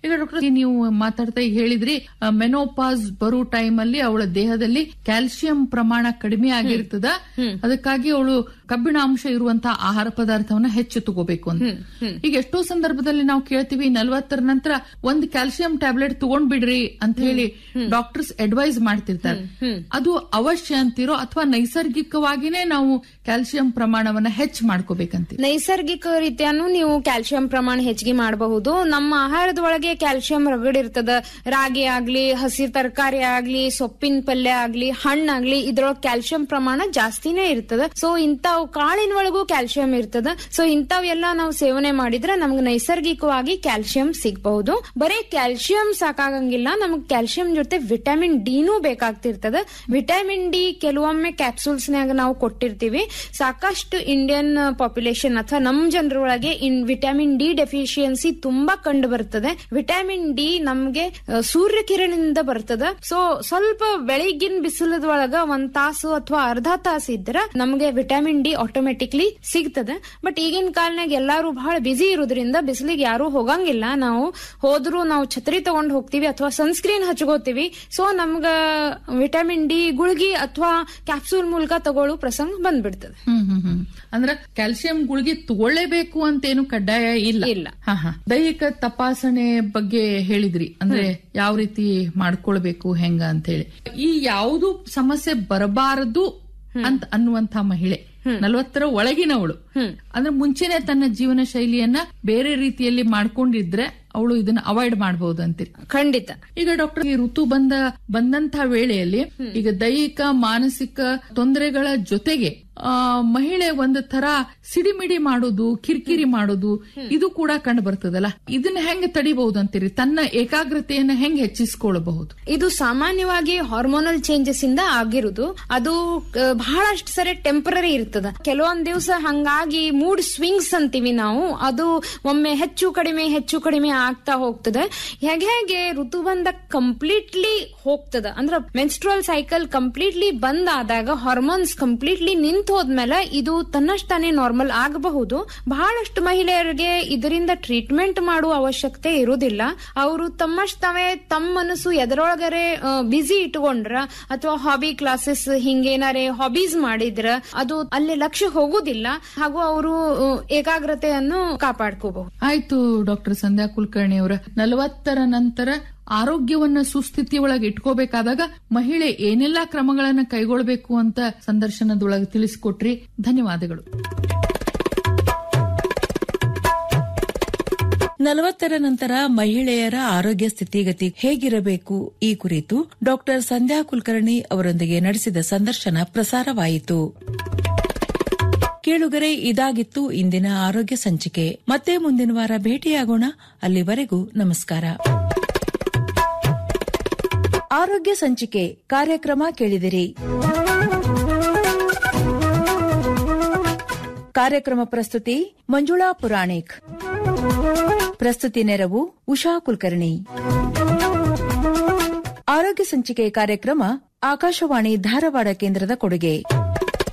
ಈಗ ಡಾಕ್ಟರ್ ನೀವು ಮಾತಾಡ್ತಾ ಈಗ ಹೇಳಿದ್ರಿ ಮೆನೋಪಾಸ್ ಬರೋ ಟೈಮ್ ಅಲ್ಲಿ ಅವಳ ದೇಹದಲ್ಲಿ ಕ್ಯಾಲ್ಸಿಯಂ ಪ್ರಮಾಣ ಕಡಿಮೆ ಆಗಿರ್ತದ ಅದಕ್ಕಾಗಿ ಅವಳು ಕಬ್ಬಿಣ ಅಂಶ ಇರುವಂತಹ ಆಹಾರ ಪದಾರ್ಥವನ್ನ ಹೆಚ್ಚು ತಗೋಬೇಕು ಅಂತ ಈಗ ಎಷ್ಟೋ ಸಂದರ್ಭದಲ್ಲಿ ನಾವು ಕೇಳ್ತೀವಿ ನಲ್ವತ್ತರ ನಂತರ ಒಂದ್ ಕ್ಯಾಲ್ಸಿಯಂ ಟ್ಯಾಬ್ಲೆಟ್ ತಗೊಂಡ್ ಬಿಡ್ರಿ ಅಂತ ಹೇಳಿ ಡಾಕ್ಟರ್ಸ್ ಅಡ್ವೈಸ್ ಮಾಡ್ತಿರ್ತಾರೆ ಅದು ಅವಶ್ಯ ಅಂತಿರೋ ಅಥವಾ ನೈಸರ್ಗಿಕವಾಗಿನೇ ನಾವು ಕ್ಯಾಲ್ಸಿಯಂ ಪ್ರಮಾಣವನ್ನ ಹೆಚ್ಚು ಮಾಡ್ಕೋಬೇಕಂತ ನೈಸರ್ಗಿಕ ರೀತಿಯಾನು ನೀವು ಕ್ಯಾಲ್ಸಿಯಂ ಪ್ರಮಾಣ ಹೆಚ್ಚಿಗೆ ಮಾಡಬಹುದು ನಮ್ಮ ಆಹಾರದ ಒಳಗೆ ಕ್ಯಾಲ್ಸಿಯಂ ರಗಡಿರ್ತದ ರಾಗಿ ಆಗ್ಲಿ ಹಸಿ ತರಕಾರಿ ಆಗ್ಲಿ ಸೊಪ್ಪಿನ ಪಲ್ಯ ಆಗ್ಲಿ ಹಣ್ಣಾಗ್ಲಿ ಇದ್ರೊಳಗೆ ಕ್ಯಾಲ್ಸಿಯಂ ಪ್ರಮಾಣ ಜಾಸ್ತಿನೇ ಇರ್ತದ ಸೊ ಇಂಥವು ಕಾಳಿನ ಒಳಗೂ ಕ್ಯಾಲ್ಸಿಯಂ ಇರ್ತದ ಸೊ ಇಂಥವೆಲ್ಲ ನಾವು ಸೇವನೆ ಮಾಡಿದ್ರೆ ನಮ್ಗೆ ನೈಸರ್ಗಿಕವಾಗಿ ಕ್ಯಾಲ್ಸಿಯಂ ಸಿಗಬಹುದು ಬರೀ ಕ್ಯಾಲ್ಸಿಯಂ ಸಾಕಾಗಂಗಿಲ್ಲ ನಮ್ಗೆ ಕ್ಯಾಲ್ಸಿಯಂ ಜೊತೆ ವಿಟಮಿನ್ ಡಿನೂ ಬೇಕಾಗ್ತಿರ್ತದ ವಿಟಮಿನ್ ಡಿ ಕೆಲವೊಮ್ಮೆ ಕ್ಯಾಪ್ಸೂಲ್ಸ್ ನಾಗ ನಾವು ಕೊಟ್ಟಿರ್ತೀವಿ ಸಾಕಷ್ಟು ಇಂಡಿಯನ್ ಪಾಪ್ಯುಲೇಷನ್ ಅಥವಾ ನಮ್ ಜನರೊಳಗೆ ಇನ್ ವಿಟಮಿನ್ ಡಿ ಡೆಫಿಷಿಯನ್ಸಿ ತುಂಬಾ ಕಂಡು ಬರ್ತದೆ ವಿಟಮಿನ್ ಡಿ ನಮ್ಗೆ ಆ, ಸೂರ್ಯ ಕಿರಣದಿಂದ ಬರ್ತದ ಸೊ ಸ್ವಲ್ಪ ಬೆಳಿಗ್ಗಿನ ಬಿಸಿಲದ ಒಳಗ ಒಂದ್ ತಾಸು ಅಥವಾ ಅರ್ಧ ತಾಸು ಇದ್ರ ನಮ್ಗೆ ವಿಟಮಿನ್ ಡಿ ಆಟೋಮೆಟಿಕ್ಲಿ ಸಿಗ್ತದೆ ಬಟ್ ಈಗಿನ ಕಾಲನಾಗ ಎಲ್ಲಾರು ಬಹಳ ಬಿಸಿ ಇರೋದ್ರಿಂದ ಬಿಸಿಲಿಗೆ ಯಾರು ಹೋಗಂಗಿಲ್ಲ ನಾವು ಹೋದ್ರು ನಾವು ಛತ್ರಿ ತಗೊಂಡ್ ಹೋಗ್ತೀವಿ ಅಥವಾ ಸನ್ಸ್ಕ್ರೀನ್ ಹಚ್ಕೋತೀವಿ ಸೊ ನಮ್ಗ ವಿಟಮಿನ್ ಡಿ ಗುಳ್ಗಿ ಅಥವಾ ಕ್ಯಾಪ್ಸೂಲ್ ಮೂಲಕ ತಗೊಳ್ಳೋ ಪ್ರಸಂಗ ಬಂದ್ಬಿಡ್ತದೆ ಹ್ಮ್ ಹ್ಮ್ ಹ್ಮ್ ಅಂದ್ರ ಕ್ಯಾಲ್ಸಿಯಂ ಗುಳಿಗೆ ತಗೊಳ್ಳೇಬೇಕು ಅಂತೇನು ಕಡ್ಡಾಯ ಇಲ್ಲ ಇಲ್ಲ. ಹಾ ಹಾ ದೈಹಿಕ ತಪಾಸಣೆ ಬಗ್ಗೆ ಹೇಳಿದ್ರಿ ಅಂದ್ರೆ ಯಾವ ರೀತಿ ಮಾಡ್ಕೊಳ್ಬೇಕು ಹೆಂಗ ಅಂತ ಹೇಳಿ ಈ ಯಾವುದು ಸಮಸ್ಯೆ ಬರಬಾರದು ಅಂತ ಅನ್ನುವಂತ ಮಹಿಳೆ ನಲ್ವತ್ತರ ಒಳಗಿನವಳು ಅಂದ್ರೆ ಮುಂಚೆನೆ ತನ್ನ ಜೀವನ ಶೈಲಿಯನ್ನ ಬೇರೆ ರೀತಿಯಲ್ಲಿ ಮಾಡ್ಕೊಂಡಿದ್ರೆ ಅವಳು ಇದನ್ನ ಅವಾಯ್ಡ್ ಮಾಡಬಹುದು ಅಂತೀರಿ ಖಂಡಿತ ಈಗ ಡಾಕ್ಟರ್ ಈ ಋತು ಬಂದ ಬಂದಂತ ವೇಳೆಯಲ್ಲಿ ಈಗ ದೈಹಿಕ ಮಾನಸಿಕ ತೊಂದರೆಗಳ ಜೊತೆಗೆ ಆ, ಮಹಿಳೆ ಒಂದು ತರ ಸಿಡಿಮಿಡಿ ಮಾಡೋದು ಕಿರಿಕಿರಿ ಮಾಡೋದು ಇದು ಕೂಡ ಕಂಡು ಬರ್ತದಲ್ಲ ಇದನ್ನ ಹೆಂಗ್ ತಡಿಬಹುದು ಅಂತೀರಿ ತನ್ನ ಏಕಾಗ್ರತೆಯನ್ನ ಹೆಂಗ್ ಹೆಚ್ಚಿಸ್ಕೊಳ್ಬಹುದು ಇದು ಸಾಮಾನ್ಯವಾಗಿ ಹಾರ್ಮೋನಲ್ ಚೇಂಜಸ್ ಇಂದ ಆಗಿರುದು ಅದು ಆ, ಬಹಳಷ್ಟು ಸರಿ ಟೆಂಪರರಿ ಇರ್ತದ ಕೆಲವೊಂದ್ ದಿವಸ ಹಂಗಾಗಿ ಮೂಡ್ ಸ್ವಿಂಗ್ಸ್ ಅಂತೀವಿ ನಾವು ಅದು ಒಮ್ಮೆ ಹೆಚ್ಚು ಕಡಿಮೆ ಹೆಚ್ಚು ಕಡಿಮೆ ಆಗ್ತಾ ಹೋಗ್ತದೆ ಹೇಗೆ ಹೇಗೆ ಋತುಬಂಧ ಕಂಪ್ಲೀಟ್ಲಿ ಹೋಗ್ತದ ಅಂದ್ರ ಮೆನ್ಸ್ಟ್ರಲ್ ಸೈಕಲ್ ಕಂಪ್ಲೀಟ್ಲಿ ಬಂದ್ ಆದಾಗ ಹಾರ್ಮೋನ್ಸ್ ಕಂಪ್ಲೀಟ್ಲಿ ನಿಂತು ಹೋದ್ಮೇಲೆ ಇದು ತನ್ನಷ್ಟಾನೇ ನಾರ್ಮಲ್ ಆಗಬಹುದು ಬಹಳಷ್ಟು ಮಹಿಳೆಯರಿಗೆ ಇದರಿಂದ ಟ್ರೀಟ್ಮೆಂಟ್ ಮಾಡುವ ಅವಶ್ಯಕತೆ ಇರುವುದಿಲ್ಲ ಅವರು ತಮ್ಮಷ್ಟು ತಾವೇ ತಮ್ಮ ಮನಸ್ಸು ಎದರೊಳಗರೆ ಬಿಸಿ ಇಟ್ಕೊಂಡ್ರ ಅಥವಾ ಹಾಬಿ ಕ್ಲಾಸಸ್ ಹಿಂಗೇನಾರೆ ಹಾಬೀಸ್ ಮಾಡಿದ್ರ ಅದು ಅಲ್ಲಿ ಲಕ್ಷ್ಯ ಹೋಗುದಿಲ್ಲ ಹಾಗೂ ಅವರು ಏಕಾಗ್ರತೆಯನ್ನು ಕಾಪಾಡ್ಕೋಬಹುದು ಆಯ್ತು ಡಾಕ್ಟರ್ ಸಂಧ್ಯಾ ಕುಲಕರ್ಣಿ ಅವರ ನಲವತ್ತರ ನಂತರ ಆರೋಗ್ಯವನ್ನ ಸುಸ್ಥಿತಿಯೊಳಗೆ ಇಟ್ಕೋಬೇಕಾದಾಗ ಮಹಿಳೆ ಏನೆಲ್ಲಾ ಕ್ರಮಗಳನ್ನ ಕೈಗೊಳ್ಳಬೇಕು ಅಂತ ಸಂದರ್ಶನದೊಳಗೆ ತಿಳಿಸಿಕೊಟ್ರಿ ಧನ್ಯವಾದಗಳು ನಲವತ್ತರ ನಂತರ ಮಹಿಳೆಯರ ಆರೋಗ್ಯ ಸ್ಥಿತಿಗತಿ ಹೇಗಿರಬೇಕು ಈ ಕುರಿತು ಡಾಕ್ಟರ್ ಸಂಧ್ಯಾ ಕುಲಕರ್ಣಿ ಅವರೊಂದಿಗೆ ನಡೆಸಿದ ಸಂದರ್ಶನ ಪ್ರಸಾರವಾಯಿತು ಕೇಳುಗರೆ ಇದಾಗಿತ್ತು ಇಂದಿನ ಆರೋಗ್ಯ ಸಂಚಿಕೆ ಮತ್ತೆ ಮುಂದಿನ ವಾರ ಭೇಟಿಯಾಗೋಣ ಅಲ್ಲಿವರೆಗೂ ನಮಸ್ಕಾರ ಆರೋಗ್ಯ ಸಂಚಿಕೆ ಕಾರ್ಯಕ್ರಮ ಕೇಳಿದಿರಿ ಕಾರ್ಯಕ್ರಮ ಪ್ರಸ್ತುತಿ ಮಂಜುಳಾ ಪುರಾಣಿಕ್ ಪ್ರಸ್ತುತಿ ನೆರವು ಉಷಾ ಕುಲಕರ್ಣಿ ಆರೋಗ್ಯ ಸಂಚಿಕೆ ಕಾರ್ಯಕ್ರಮ ಆಕಾಶವಾಣಿ ಧಾರವಾಡ ಕೇಂದ್ರದ ಕೊಡುಗೆ